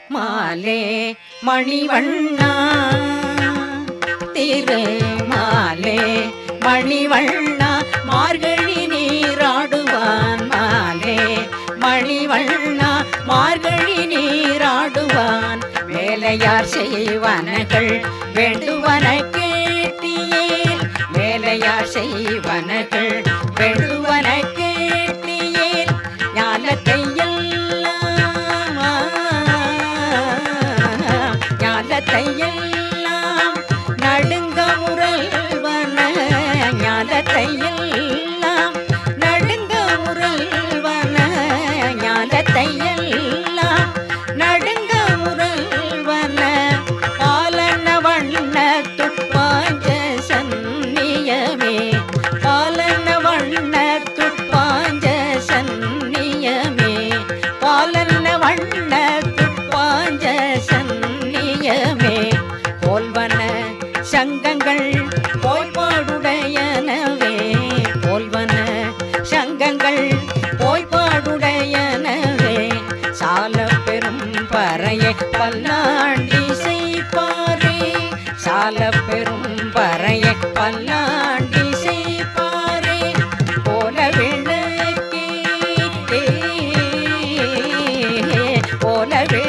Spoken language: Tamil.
மாலே மணிவண்ணா திரு மாலே மணிவண்ணா மார்கழி நீராடுவான் மாலே மணிவண்ணா மார்கழி நீராடுவான் வேலையார் செய்வனகள் வேண்டுவன கேட்டியேல் வேலையார் செய்வனகள் வேண்டுவன கேட்டியேல் ஞானத்தை எல்லாம் ஞானத்தை எல்லாம் நடுங்க முரல்வன ஞானத்தை எல்லாம் நடுங்க முரல்வன ஞானத்தை எல்லாம் நடுங்க முரல்வன பாலன வண்ண துப்பாஞ்ச சந்நியமே பாலன வண்ண துப்பாஞ்ச சந்நியமே பாலன வண்ண துப்பாஞ்ச சந்நியமே போல்வன சங்கங்கள் போய்பாடுடையனவே போல்வன சங்கங்கள் போய்பாடுடையனவே சால பெரும் பறையை பல்லாண்டி செய்பாரே சால பெரும் பறையை பல்லாண்டி செய்பாரே போல விளக்கே போல விளக்கே